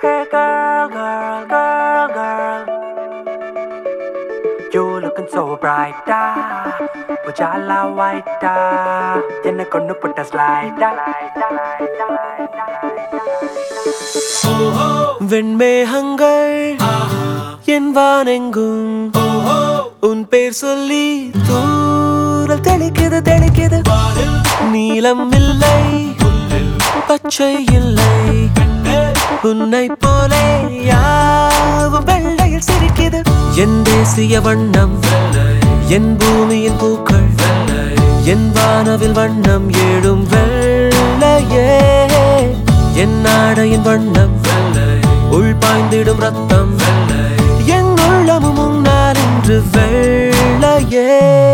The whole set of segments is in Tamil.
Hey girl, girl, girl, girl. You looking so bright, ah. Ujala white ah. என்ன கொண்டு புட்ட slide ah. வெண்மேகங்கள் என் வானெங்கும் உன் பேர் சொல்லி தூரல் தெளிக்குது தெளிக்குது நீலம் இல்லை பச்சை இல்லை உன்னை போலே யாவும் வெள்ளையில் சிரிக்குது என் தேசிய வண்ணம் என் பூமியின் பூக்கள் என் வானவில் வண்ணம் ஏழும் வெள்ளையே என் நாடையின் வண்ணம் உள் பாய்ந்திடும் ரத்தம் என் உள்ளமும் முன்னால் இன்று வெள்ளையே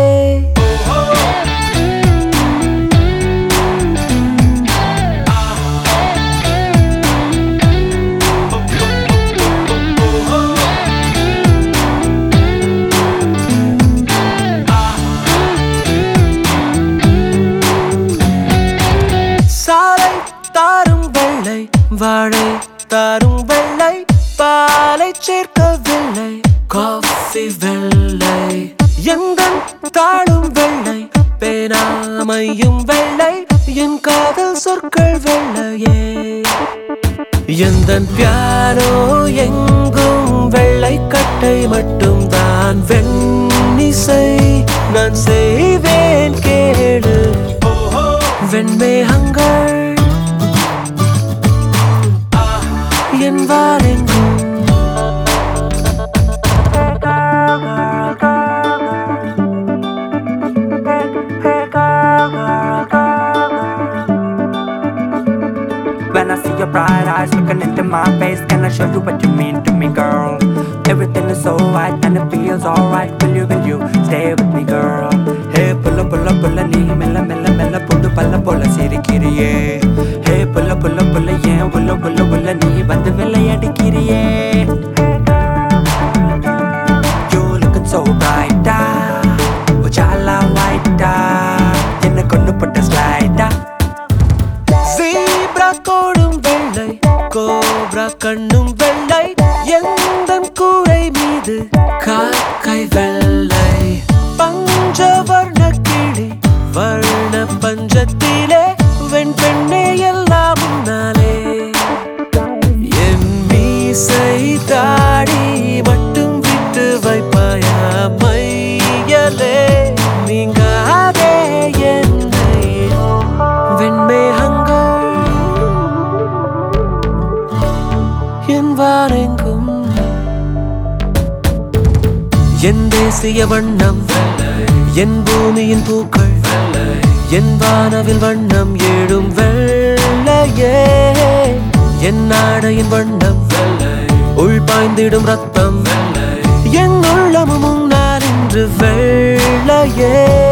சாலை தாரும் வெள்ளை வாழை தாரும் வெள்ளை பாலை சேர்க்கவில்லை காஃபி வெள்ளை எந்த தாளும் வெள்ளை பேனாமையும் வெள்ளை என் காதல் சொற்கள் வெள்ளையே எந்த பியானோ எங்கும் வெள்ளை கட்டை மட்டும் தான் வெண்ணிசை நான் செய்வேன் கேளு வெண்மேகங்கள் என் வாரெங்கும் When I see your bright eyes looking into my face, can I show you what you mean to me, girl? Everything is so right and it feels alright. Will you, will you stay with me, girl? Hey, pull up, pull up, pull up, நீ மெல்ல மெல்ல மெல்ல புது பல்ல போல சிரிக்கிறியே ஹே புல்ல புல்ல புல்ல ஏன் புல்ல புல்ல புல்ல நீ வந்து விளையாடிக்கிறியே You looking so bright ah Ujala white ah என்ன கொண்டு போட்ட slide ah ஜீப்ரா கோடும் வெள்ளை கோப்ரா கண்ணும் வெள்ளை எந்த கூரை மீது காக்கை வெள்ளை பஞ்சவர்ண கிளி வர்ண பஞ்சத்திலே வெண் பெண்ணே எல்லாம் முன்னாலே என் மீசை தாடி மட்டும் விட்டு வைப்பாயா மையலே நீங்காதே என்னை வெண்மேகங்கள் என் வாரெங்கும் என் தேசிய வண்ணம் என் பூமியின் பூக்கள் என் வானவில் வண்ணம் ஏழும் வெள்ளையே என் நாடையின் வண்ணம் உள் பாய்ந்திடும் ரத்தம் என் உள்ளமும் முன்னால் இன்று வெள்ளையே